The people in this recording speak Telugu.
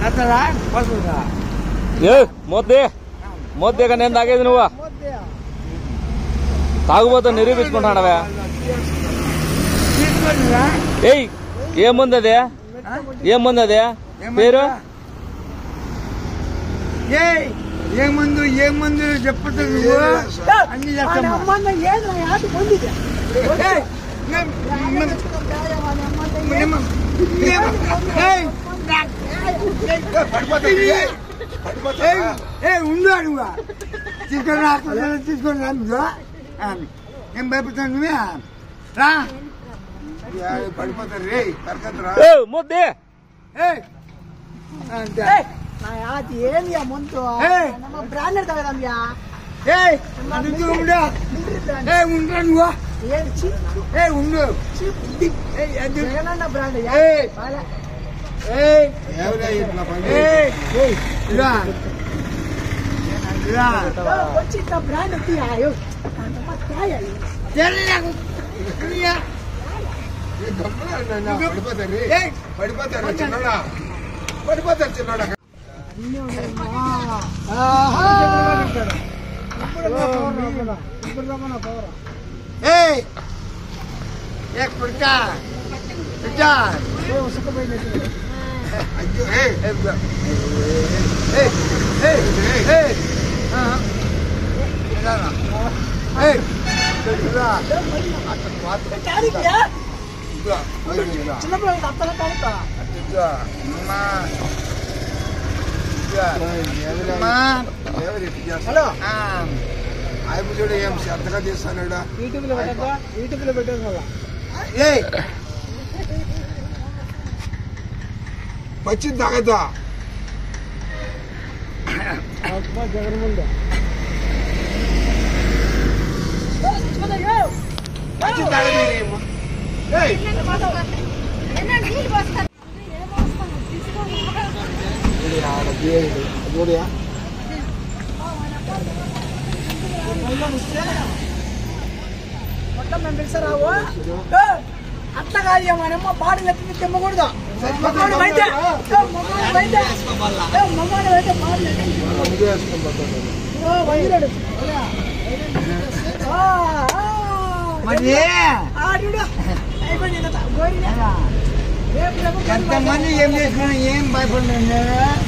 అతరా పడుతుందా ఏ మోద్దే మోద్దేగా నేను తాగేది నువ్వు తాగుబోతు నిరూపించుకుంటానవే తీసుకుంటురా ఏయ్ ఏముంది అది ఏముంది అది పేరు ఏ ఏ మందు ఏ మందు చెప్పదు నువ్వు అన్ని చేస్తామా ఏయ్, మేము- మేము- మేము- మేము- ఏయ్, ఏయ్, ఏయ్, ఉండు అడుగు తీసుకొని రా పిల్లలు తీసుకొని రా నువ్వు ఆ, ఏం భయపడతావు నువ్వే రా పడిపోతారు రే కరకత్రా ఏ మోద్దే ఏయ్ అంతే ఏంది ముందు ఏయ్. ನಮ್ಮ ಬ್ರಾಂಡೆಡ್ ತಗದಮ್ಯಾ ఏయ్ అది ఉండు ఏ ఉండు నువ్వు ಏನ್ ಚೀಪ್ ఏ ఉండు ఏయ్ అది ಜಗನಣ್ಣ ಬ್ರಾಂಡ್ ఏయ్ ఏయ్ ఎవరే ఇట్లా పని ఏయ్ ఏయ్ రా రా వచ్చింత బ్రాండ్ తీయా అయ్యో ನಮ್ಮ ತಾಯ తెల్లకు క్రియా పడిపోతారు రే ఏయ్ పడిపోతారు చిన్నడా పడిపోతారు చిన్నడా ఏయ్ एक पुरका चार అయ్యో ఏ Hey, hey, hey, hey. Uh-huh. Hey. ಯಾರಿಗ್ಯಾ చిన్నప్పుడు అత్తల కాడుతా హలో ఆయన చూడు ఏం శ్రద్ధగా చేస్తాడా యూట్యూబ్ లో పెట్టద్దా యూట్యూబ్ లో పెట్టదు మళ్ళా Hey. పచ్చి తాగదా జగన్ ముందు పచ్చి తాగదు మొత్తం మేము పిలిచారావు అట్లా కాదు మనమ్మ బాడీలు ఎత్తి తిమ్మకూడదు మగవాడు బయట ఏ, మగవాడు బయట ఏ, మగవాడు బయట బాడీలు ఎత్తి ఓ, వైరాడు. ఆ, ఆ. మరి ఆడు అయిపోయింది ఇంత. గోరినా. రేపు రేపు ఎంతమంది ఏం చేసినా ఏం భయపడినా